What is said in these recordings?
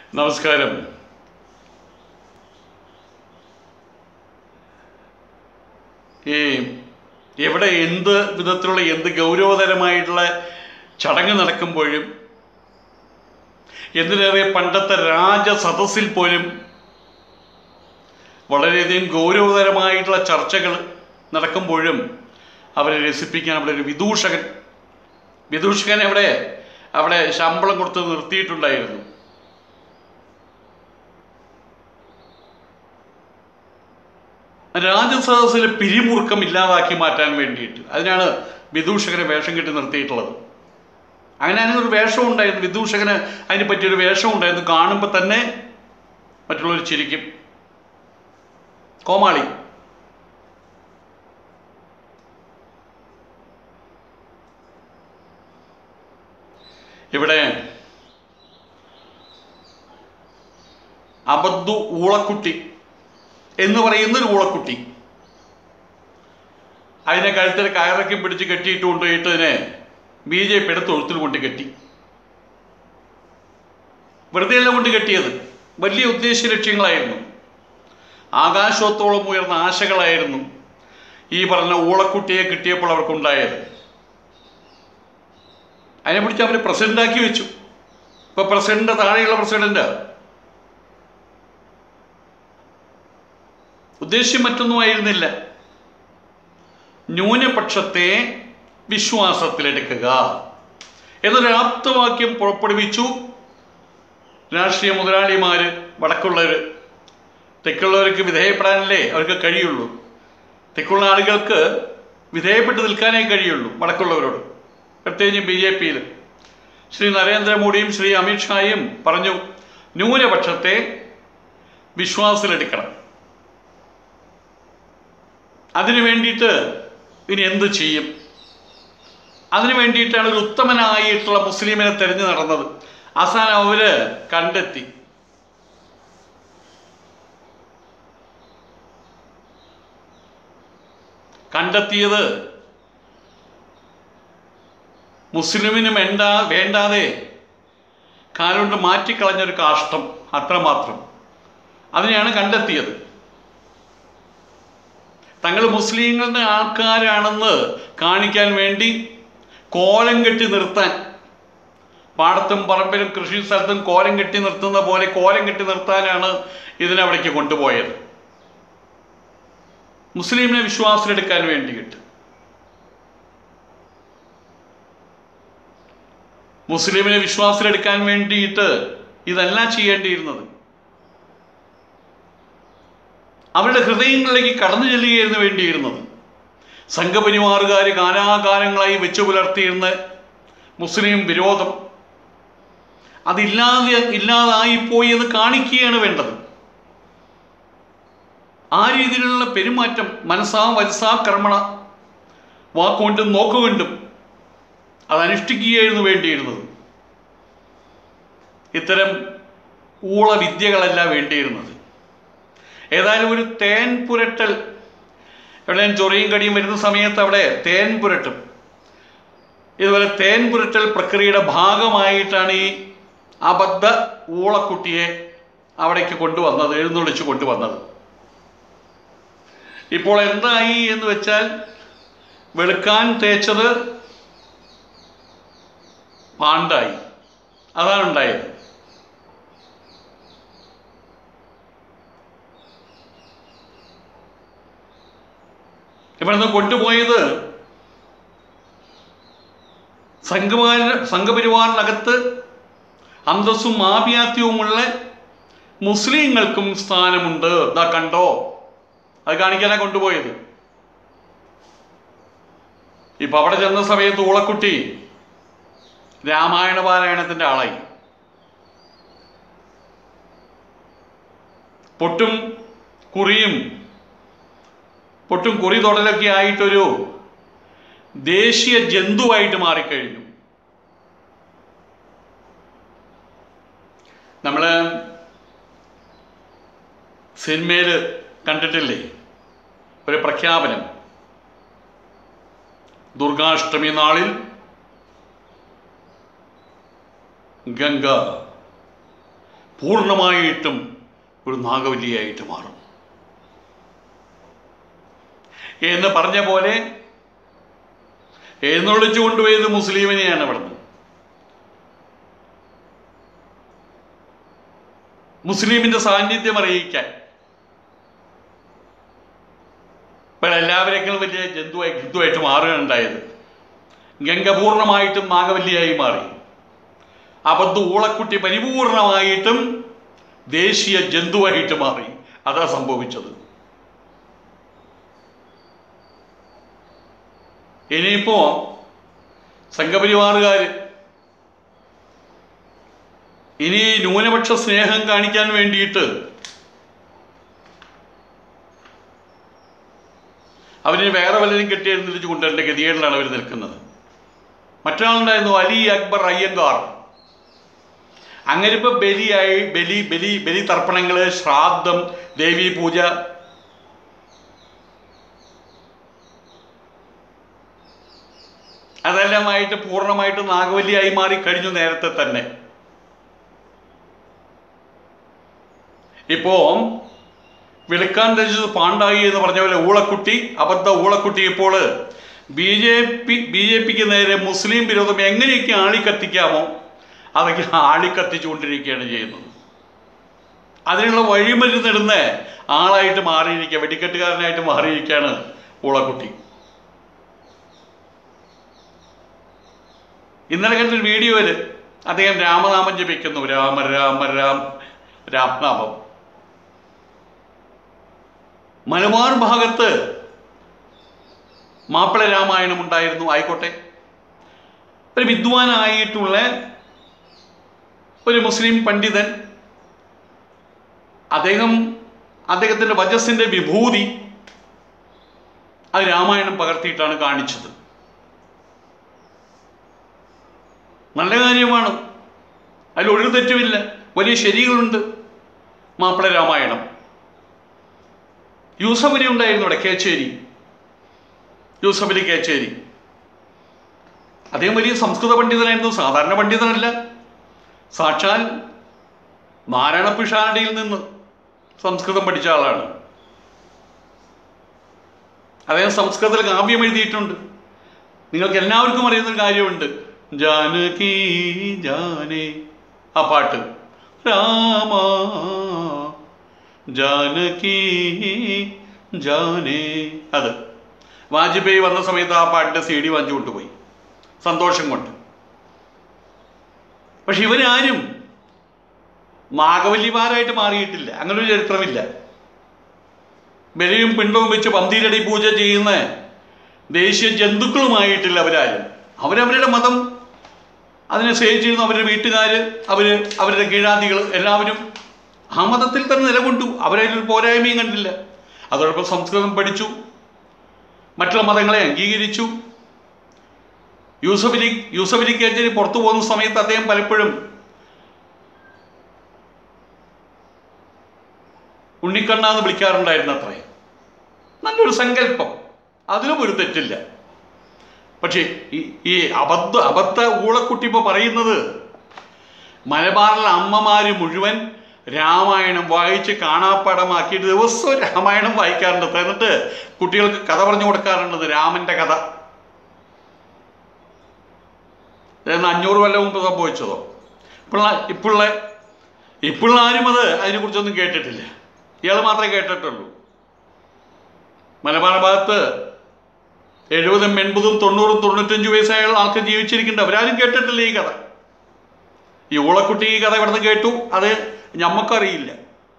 നമസ്കാരം ഈ എവിടെ എന്ത് വിധത്തിലുള്ള എന്ത് ഗൗരവതരമായിട്ടുള്ള ചടങ്ങ് നടക്കുമ്പോഴും എന്തിനേറെ പണ്ടത്തെ രാജസദസ്സിൽ പോലും വളരെയധികം ഗൗരവതരമായിട്ടുള്ള ചർച്ചകൾ നടക്കുമ്പോഴും അവരെ രസിപ്പിക്കാൻ അവിടെ ഒരു വിദൂഷകൻ വിദൂഷകൻ അവിടെ അവിടെ ശമ്പളം കൊടുത്ത് നിർത്തിയിട്ടുണ്ടായിരുന്നു രാജസദസ്സിലെ പിരിമുറുക്കം ഇല്ലാതാക്കി മാറ്റാൻ വേണ്ടിയിട്ട് അതിനാണ് വിദൂഷകനെ വേഷം കെട്ടി നിർത്തിയിട്ടുള്ളത് അങ്ങനെ അതിനൊരു വേഷം ഉണ്ടായിരുന്നു വിദൂഷകന് അതിന് പറ്റിയൊരു വേഷം ഉണ്ടായിരുന്നു കാണുമ്പോൾ തന്നെ മറ്റുള്ളവർ ചിരിക്കും കോമാളി ഇവിടെ അബദ്ധു ഊളക്കുട്ടി എന്ന് പറയുന്ന ഒരു ഊളക്കുട്ടി അതിനെ കഴുത്തിൽ കയറക്കി പിടിച്ച് കെട്ടിയിട്ട് കൊണ്ടുപോയിട്ട് ഇതിനെ ബി ജെ പിയുടെ തൊഴുത്തിൽ കൊണ്ട് കെട്ടി വെറുതെ അല്ല കൊണ്ട് കെട്ടിയത് വലിയ ഉദ്ദേശ ലക്ഷ്യങ്ങളായിരുന്നു ആകാശത്തോളം ഉയർന്ന ആശകളായിരുന്നു ഈ പറഞ്ഞ ഊളക്കുട്ടിയെ കിട്ടിയപ്പോൾ അവർക്കുണ്ടായത് അതിനെ പിടിച്ച് അവർ പ്രസിഡന്റാക്കി വെച്ചു ഇപ്പൊ പ്രസിഡന്റ് താഴെയുള്ള പ്രസിഡന്റ് ഉദ്ദേശ്യം മറ്റൊന്നും ആയിരുന്നില്ല ന്യൂനപക്ഷത്തെ വിശ്വാസത്തിലെടുക്കുക എന്നൊരു ആപ്തവാക്യം പുറപ്പെടുവിച്ചു രാഷ്ട്രീയ മുതലാളിമാർ വടക്കുള്ളവർ തെക്കുള്ളവർക്ക് വിധേയപ്പെടാനല്ലേ അവർക്ക് കഴിയുള്ളൂ തെക്കുള്ള ആളുകൾക്ക് വിധേയപ്പെട്ട് നിൽക്കാനേ കഴിയുള്ളൂ വടക്കുള്ളവരോട് പ്രത്യേകിച്ച് ബി ജെ പിയിൽ ശ്രീ നരേന്ദ്രമോദിയും ശ്രീ അമിത്ഷായും പറഞ്ഞു ന്യൂനപക്ഷത്തെ വിശ്വാസത്തിലെടുക്കണം അതിനു വേണ്ടിയിട്ട് ഇനി എന്ത് ചെയ്യും അതിനു വേണ്ടിയിട്ടാണ് ഒരു ഉത്തമനായിട്ടുള്ള മുസ്ലിമിനെ തിരഞ്ഞു നടന്നത് അവസാനം അവര് കണ്ടെത്തി കണ്ടെത്തിയത് മുസ്ലിമിന് വേണ്ട വേണ്ടാതെ കാലുകൊണ്ട് മാറ്റിക്കളഞ്ഞൊരു കാഷ്ടം അത്രമാത്രം അതിനെയാണ് കണ്ടെത്തിയത് തങ്ങൾ മുസ്ലിങ്ങളുടെ ആൾക്കാരാണെന്ന് കാണിക്കാൻ വേണ്ടി കോലം കെട്ടി നിർത്താൻ പാടത്തും പറമ്പിലും കൃഷി സ്ഥലത്തും കോലം കെട്ടി നിർത്തുന്ന പോലെ കോലം കെട്ടി നിർത്താനാണ് ഇതിനവിടേക്ക് കൊണ്ടുപോയത് മുസ്ലിമിനെ വിശ്വാസത്തിലെടുക്കാൻ വേണ്ടിയിട്ട് മുസ്ലിമിനെ വിശ്വാസത്തിലെടുക്കാൻ വേണ്ടിയിട്ട് ഇതല്ല ചെയ്യേണ്ടിയിരുന്നത് അവരുടെ ഹൃദയങ്ങളിലേക്ക് കടന്നു ചെല്ലുകയായിരുന്നു വേണ്ടിയിരുന്നത് സംഘപരിവാറുകാർ കാലാകാലങ്ങളായി വെച്ചു പുലർത്തിയിരുന്ന മുസ്ലിം വിരോധം അതില്ലാതെ ഇല്ലാതായിപ്പോയി എന്ന് കാണിക്കുകയാണ് വേണ്ടത് ആ രീതിയിലുള്ള പെരുമാറ്റം മനസ്സാ വത്സാ കർമ്മണ വാക്കുകൊണ്ടും നോക്കുകൊണ്ടും അത് അനുഷ്ഠിക്കുകയായിരുന്നു വേണ്ടിയിരുന്നത് ഇത്തരം ഊളവിദ്യകളല്ല വേണ്ടിയിരുന്നത് ഏതായാലും ഒരു തേൻ പുരട്ടൽ എവിടെയും ചൊറിയും കടിയും വരുന്ന സമയത്ത് അവിടെ തേൻ പുരട്ടും ഇതുപോലെ തേൻ പുരട്ടൽ പ്രക്രിയയുടെ ഭാഗമായിട്ടാണ് ഈ അബദ്ധ ഊളക്കുട്ടിയെ അവിടേക്ക് കൊണ്ടുവന്നത് എഴുന്നള്ളിച്ച് കൊണ്ടുവന്നത് ഇപ്പോൾ എന്തായി എന്ന് വെച്ചാൽ വെളുക്കാൻ തേച്ചത് പാണ്ടായി അതാണ് ഉണ്ടായത് ഇവിടുന്ന് കൊണ്ടുപോയത് സംഘപരിവാര സംഘപരിവാറിനകത്ത് അന്തസ്സും ആഭിയാത്യവുമുള്ള മുസ്ലിങ്ങൾക്കും സ്ഥാനമുണ്ട് ഇതാ കണ്ടോ അത് കാണിക്കാനാണ് കൊണ്ടുപോയത് ഇപ്പൊ അവിടെ ചെന്ന സമയത്ത് ഊളക്കുട്ടി രാമായണ പാരായണത്തിന്റെ ആളായി പൊട്ടും കുറിയും പൊട്ടും കുറി തൊടലൊക്കെ ആയിട്ടൊരു ദേശീയ ജന്തുവായിട്ട് മാറിക്കഴിഞ്ഞു നമ്മൾ സിനിമയിൽ കണ്ടിട്ടില്ലേ ഒരു പ്രഖ്യാപനം ദുർഗാഷ്ടമി നാളിൽ ഗംഗ പൂർണ്ണമായിട്ടും ഒരു നാഗവല്ലിയായിട്ട് മാറും എന്ന് പറഞ്ഞ പോലെ എഴുന്നള്ളിച്ചു കൊണ്ടുപോയത് മുസ്ലിമിനെയാണ് അവിടുന്ന് മുസ്ലിമിന്റെ സാന്നിധ്യം അറിയിക്കാൻ ഇപ്പോൾ എല്ലാവരെക്കാളും വലിയ ജന്തുവായി ഹിന്ദുവായിട്ട് മാറുകയുണ്ടായത് ഗംഗ പൂർണ്ണമായിട്ടും നാഗവല്ലിയായി മാറി അബദ്ധ ഊളക്കുട്ടി പരിപൂർണമായിട്ടും ദേശീയ ജന്തുവായിട്ട് മാറി അതാ സംഭവിച്ചത് ഇനിയിപ്പോ സംഘപരിവാറുകാർ ഇനി ന്യൂനപക്ഷ സ്നേഹം കാണിക്കാൻ വേണ്ടിയിട്ട് അവരിന് വേറെ വല്ലതും കെട്ടിയെഴുന്നേറ്റ് കൊണ്ടുവരേണ്ട ഗതികേടിലാണ് അവർ നിൽക്കുന്നത് മറ്റൊരാളുണ്ടായിരുന്നു അലി അക്ബർ അയ്യങ്കാർ അങ്ങനെ ഇപ്പൊ ബലിയായി ബലി ബലി ബലി തർപ്പണങ്ങള് ശ്രാദ്ധം ദേവി പൂജ അതെല്ലാമായിട്ട് പൂർണ്ണമായിട്ട് നാഗവല്ലിയായി മാറി കഴിഞ്ഞു നേരത്തെ തന്നെ ഇപ്പോ വെളുക്കാൻ ധരിച്ചത് പാണ്ടായി എന്ന് പറഞ്ഞ പോലെ ഊളക്കുട്ടി അബദ്ധ ഊളക്കുട്ടി ഇപ്പോൾ B J P B J പിക്ക് നേരെ മുസ്ലിം വിരോധം എങ്ങനെയൊക്കെ ആളിക്കത്തിക്കാമോ അതൊക്കെ ആളിക്കത്തിച്ചുകൊണ്ടിരിക്കുകയാണ് ചെയ്യുന്നത് അതിനുള്ള വഴിമരുന്നിടുന്ന ആളായിട്ട് മാറിയിരിക്കുക വെടിക്കെട്ടുകാരനായിട്ട് മാറിയിരിക്കുകയാണ് ഊളക്കുട്ടി ഇന്നലെ കണ്ടൊരു വീഡിയോയിൽ അദ്ദേഹം രാമനാമം ജപിക്കുന്നു രാമ രാമ രാം രാമനാമം മലബാർ ഭാഗത്ത് മാപ്പിള രാമായണം ഉണ്ടായിരുന്നു ആയിക്കോട്ടെ ഒരു വിദ്വാനായിട്ടുള്ള ഒരു മുസ്ലിം പണ്ഡിതൻ അദ്ദേഹം അദ്ദേഹത്തിൻ്റെ വജസ്സിൻ്റെ വിഭൂതി അത് രാമായണം പകർത്തിയിട്ടാണ് കാണിച്ചത് നല്ല കാര്യമാണ് അതിൽ ഒരു തെറ്റുമില്ല വലിയ ശരികളുണ്ട് മാപ്പിള രാമായണം യൂസഫ് അലി ഉണ്ടായിരുന്നു ഇവിടെ കേച്ചേരി യൂസഫ് അലി കേച്ചേരി അദ്ദേഹം വലിയ സംസ്കൃത പണ്ഡിതനായിരുന്നു സാധാരണ പണ്ഡിതനല്ല സാക്ഷാൽ നാരായണ പിഷാരടിയിൽ നിന്ന് സംസ്കൃതം പഠിച്ച ആളാണ് അദ്ദേഹം സംസ്കൃതത്തിൽ കാവ്യം എഴുതിയിട്ടുണ്ട് നിങ്ങൾക്ക് എല്ലാവർക്കും അറിയുന്നൊരു കാര്യമുണ്ട് ജാനകി ജാനേ ആ പാട്ട് രാമ ജാനകി ജാനേ അത് വാജ്പേയി വന്ന സമയത്ത് ആ പാട്ടിൻ്റെ സി ഡി വാങ്ങിച്ചു കൊണ്ടുപോയി സന്തോഷം കൊണ്ട് പക്ഷെ ഇവരാരും നാഗവല്ലിമാരായിട്ട് മാറിയിട്ടില്ല അങ്ങനെ ഒരു ചരിത്രമില്ല ബലിയും പിണ്ടവും വെച്ച് പന്തീരടി പൂജ ചെയ്യുന്ന ദേശീയ ജന്തുക്കളുമായിട്ടില്ല അവരാരും അവരവരുടെ മതം അതിനെ സ്നേഹിച്ചിരുന്നു അവരുടെ വീട്ടുകാർ അവർ അവരുടെ കീഴാദികൾ എല്ലാവരും ആ മതത്തിൽ തന്നെ നിലകൊണ്ടു അവരതിൽ പോരായ്മയും കണ്ടില്ല അതോടൊപ്പം സംസ്കൃതം പഠിച്ചു മറ്റുള്ള മതങ്ങളെ അംഗീകരിച്ചു യൂസഫ് അലി യൂസഫ് അലി കേച്ചേരി പുറത്തു പോകുന്ന സമയത്ത് അദ്ദേഹം പലപ്പോഴും ഉണ്ണിക്കണ്ണാന്ന് വിളിക്കാറുണ്ടായിരുന്നു അത്രേ നല്ലൊരു സങ്കല്പം അതിനും ഒരു തെറ്റില്ല പക്ഷേ ഈ ഈ അബദ്ധ അബദ്ധ ഊളക്കുട്ടി ഇപ്പോൾ പറയുന്നത് മലബാറിലെ അമ്മമാര് മുഴുവൻ രാമായണം വായിച്ച് കാണാപ്പാടമാക്കിയിട്ട് ദിവസവും രാമായണം വായിക്കാറുണ്ട് എന്നിട്ട് കുട്ടികൾക്ക് കഥ പറഞ്ഞു കൊടുക്കാറുണ്ട് രാമന്റെ കഥ ഇതെന്ന് അഞ്ഞൂറ് കൊല്ലം മുമ്പ് സംഭവിച്ചതോ ഇപ്പോഴുള്ള ഇപ്പോഴുള്ള ഇപ്പോഴുള്ള ആരും അത് അതിനെക്കുറിച്ചൊന്നും കേട്ടിട്ടില്ല ഇയാൾ മാത്രമേ കേട്ടിട്ടുള്ളൂ മലബാർ ഭാഗത്ത് എഴുപതും എൺപതും തൊണ്ണൂറും തൊണ്ണൂറ്റഞ്ച് വയസ്സായ ആൾക്ക് ജീവിച്ചിരിക്കുന്നുണ്ട് അവരാരും കേട്ടിട്ടില്ല ഈ കഥ ഈ ഊളക്കുട്ടി ഈ കഥ ഇവിടുന്ന് കേട്ടു അത് ഞമ്മക്കറിയില്ല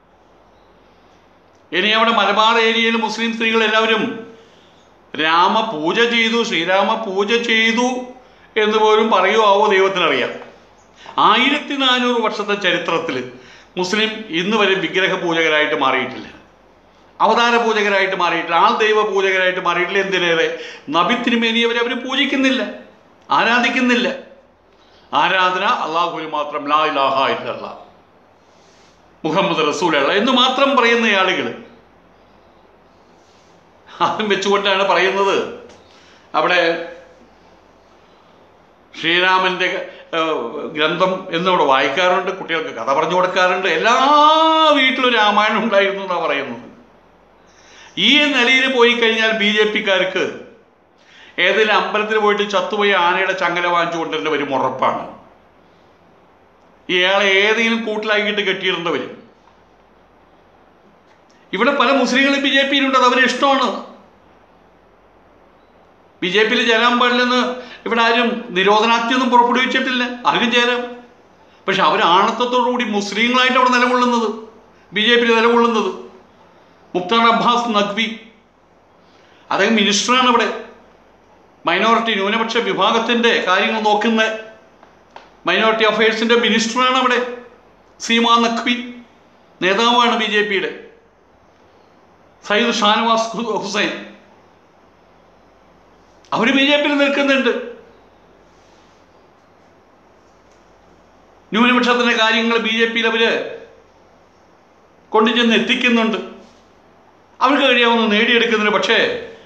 ഇനി അവിടെ മലബാർ ഏരിയയിൽ മുസ്ലിം സ്ത്രീകൾ എല്ലാവരും രാമ പൂജ ചെയ്തു ശ്രീരാമ പൂജ ചെയ്തു എന്ന് പോലും പറയുമാവോ ദൈവത്തിനറിയാം ആയിരത്തി നാനൂറ് വർഷത്തെ ചരിത്രത്തിൽ മുസ്ലിം ഇന്ന് വരെ വിഗ്രഹ പൂജകരായിട്ട് മാറിയിട്ടില്ല അവതാര പൂജകരായിട്ട് മാറിയിട്ടില്ല ആൾ ദൈവ പൂജകരായിട്ട് മാറിയിട്ടില്ല എന്തിനേറെ നബി തിരുമേനി അവരെ അവർ പൂജിക്കുന്നില്ല ആരാധിക്കുന്നില്ല ആരാധന അള്ളാഹുവിന് മാത്രം ലാ ഇലാഹ ഇല്ലല്ലാ മുഹമ്മദ് റസൂലല്ല എന്ന് മാത്രം പറയുന്ന ആളുകൾ അതും വെച്ചുകൊണ്ടാണ് പറയുന്നത് അവിടെ ശ്രീരാമൻ്റെ ഏഹ്, ഗ്രന്ഥം എന്നിവിടെ വായിക്കാറുണ്ട് കുട്ടികൾക്ക് കഥ പറഞ്ഞു കൊടുക്കാറുണ്ട് എല്ലാ വീട്ടിലും രാമായണം ഉണ്ടായിരുന്നു എന്നാണ് പറയുന്നത് ഈ നിലയിൽ പോയി കഴിഞ്ഞാൽ ബി ജെ പിക്കാർക്ക് ഏതെങ്കിലും അമ്പലത്തിൽ പോയിട്ട് ചത്തുപോയ ആനയുടെ ചങ്ങല വാങ്ങിച്ചു കൊണ്ടുവരേണ്ട വരും ഉറപ്പാണ് ഇയാളെ ഏതെങ്കിലും കൂട്ടിലാക്കിയിട്ട് കെട്ടിയിടേണ്ട വരും ഇവിടെ പല മുസ്ലിങ്ങളും ബി ജെ പിയിലുണ്ട് അത് അവന് ഇഷ്ടമാണ് ബി ജെ പിയിൽ ചേരാൻ പാടില്ലെന്ന് ഇവിടെ ആരും നിരോധനാജ്ഞയൊന്നും പുറപ്പെടുവിച്ചിട്ടില്ല ആർക്കും ചേരാം പക്ഷെ അവർ ആണത്തത്തോടുകൂടി മുസ്ലിങ്ങളായിട്ട് അവിടെ നിലകൊള്ളുന്നത് ബി ജെ പിയിൽ നിലകൊള്ളുന്നത് മുക്താർ അബ്ബാസ് നഖ്വി അദ്ദേഹം മിനിസ്റ്ററാണ് ഇവിടെ മൈനോറിറ്റി ന്യൂനപക്ഷ വിഭാഗത്തിൻ്റെ കാര്യങ്ങൾ നോക്കുന്ന മൈനോറിറ്റി അഫയേഴ്സിൻ്റെ മിനിസ്റ്ററാണ് അവിടെ സീമാ നഖ്വി നേതാവാണ് ബി ജെ പിയുടെ സയ്യിദ് ഷാനവാസ് ഹു- ഹുസൈൻ അവർ ബി ജെ പിയിൽ നിൽക്കുന്നുണ്ട് ന്യൂനപക്ഷത്തിൻ്റെ കാര്യങ്ങൾ ബി ജെ പിയിൽ അവർ കൊണ്ടുചെന്ന് എത്തിക്കുന്നുണ്ട് അവർക്ക് കഴിയാവുന്ന നേടിയെടുക്കുന്നുണ്ട് പക്ഷേ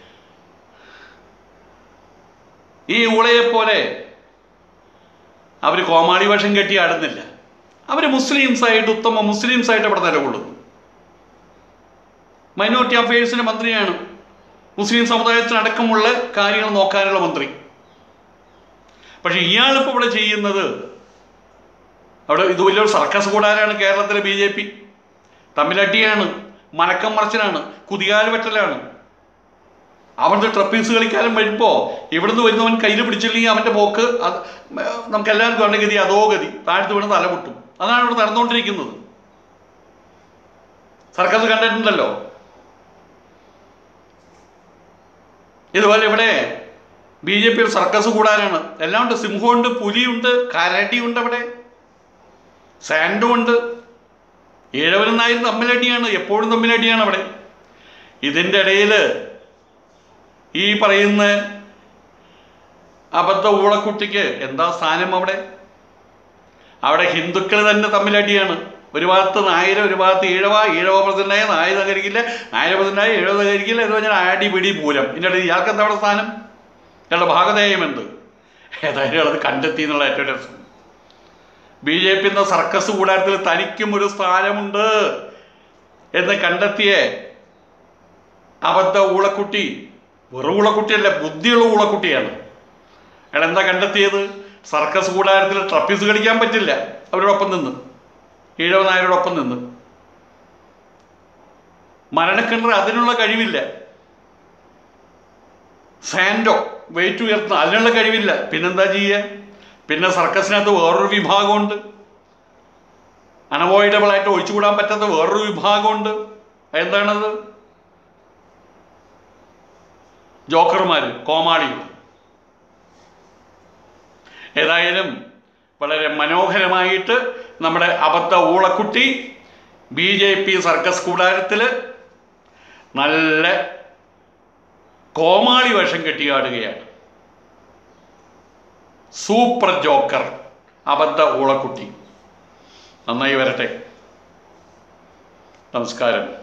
ഈ ഊളയെ പോലെ അവർ കോമാളി വേഷം കെട്ടി ആടുന്നില്ല അവർ മുസ്ലിംസായിട്ട് ഉത്തമ മുസ്ലിംസായിട്ട് അവിടെ നിലകൊള്ളുന്നു മൈനോറിറ്റി അഫയേഴ്സിൻ്റെ മന്ത്രിയാണ് മുസ്ലിം സമുദായത്തിനടക്കമുള്ള കാര്യങ്ങൾ നോക്കാനുള്ള മന്ത്രി പക്ഷെ ഇയാളിപ്പോൾ ഇവിടെ ചെയ്യുന്നത് അവിടെ ഇത് വലിയൊരു സർക്കസ് കൂടാനാണ് കേരളത്തിലെ ബി ജെ പി തമ്മിലടിയാണ് മലക്കം മറച്ചിലാണ് കുതികാല് വെട്ടലാണ് അവിടുത്തെ ട്രപ്പീസ് കളിക്കാരൻ വരുമ്പോൾ ഇവിടുന്ന് വരുന്നവൻ കയ്യിൽ പിടിച്ചില്ലെങ്കിൽ അവൻ്റെ പോക്ക് അത് നമുക്ക് എല്ലാവർക്കും അവൻ്റെ ഗതി അതോ ഗതി താഴ്ത്തു വീണ് തല പൊട്ടും അതാണ് ഇവിടെ നടന്നുകൊണ്ടിരിക്കുന്നത് സർക്കസ് കണ്ടിട്ടുണ്ടല്ലോ ഇതുപോലെ ഇവിടെ ബി ജെ പി സർക്കസ് കൂടാനാണ് എല്ലാം ഉണ്ട് സിംഹമുണ്ട് പുലിയുണ്ട് കരടിയുണ്ട് അവിടെ സാൻഡും ഉണ്ട് ഏഴവനും നായരും തമ്മിലടിയാണ് എപ്പോഴും തമ്മിലടിയാണ് അവിടെ ഇതിൻ്റെ ഇടയിൽ ഈ പറയുന്ന അബദ്ധ ഊളക്കുട്ടിക്ക് എന്താ സ്ഥാനം അവിടെ അവിടെ ഹിന്ദുക്കൾ തന്നെ തമ്മിലടിയാണ് ഒരു ഭാഗത്ത് നായര ഒരു ഭാഗത്ത് ഈഴവ ഈഴവ പ്രസിഡന്റായ നായർ സഹകരിക്കില്ല നായര പ്രസിഡന്റായ ഈഴവ സഹകരിക്കില്ല എന്ന് പറഞ്ഞാൽ ആടി പിടി പൂരം ഇതിൻ്റെ ഇടയിൽ ഇയാൾക്ക് എന്താ അവിടെ സ്ഥാനം ഇയാളുടെ ഭാഗധേയം എന്ത് ഏതായാലും അത് കണ്ടെത്തി എന്നുള്ള ഏറ്റവും രസം ബി ജെ പി എന്ന സർക്കസ് കൂടാരത്തിൽ തനിക്കും ഒരു സ്ഥാനമുണ്ട് എന്ന് കണ്ടെത്തിയ അബദ്ധ ഊളക്കുട്ടി വെറും ഊളക്കുട്ടിയല്ല ബുദ്ധിയുള്ള ഊളക്കുട്ടിയാണ് അയാൾ എന്താ കണ്ടെത്തിയത് സർക്കസ് കൂടാരത്തിൽ ട്രപ്പീസ് കളിക്കാൻ പറ്റില്ല അവരോടൊപ്പം നിന്ന് ഈഴവ നായരോടൊപ്പം നിന്ന് മരണക്കിണർ അതിനുള്ള കഴിവില്ല സാൻഡോ വെയിറ്റ് ഉയർത്തുന്ന അതിനുള്ള കഴിവില്ല പിന്നെന്താ ചെയ്യുക പിന്നെ സർക്കസിനകത്ത് വേറൊരു വിഭാഗമുണ്ട് അണവോയിഡബിൾ ആയിട്ട് ഒഴിച്ചുകൂടാൻ പറ്റാത്ത വേറൊരു വിഭാഗമുണ്ട് എന്താണത് ജോക്കർമാർ കോമാളികൾ ഏതായാലും വളരെ മനോഹരമായിട്ട് നമ്മുടെ അബദ്ധ ഊളക്കുട്ടി ബി ജെ പി സർക്കസ് കൂടാരത്തിൽ നല്ല കോമാളി വേഷം കെട്ടിയാടുകയാണ് സൂപ്പർ ജോക്കർ അബദ്ധ ഊളക്കുട്ടി നന്നായി വരട്ടെ നമസ്കാരം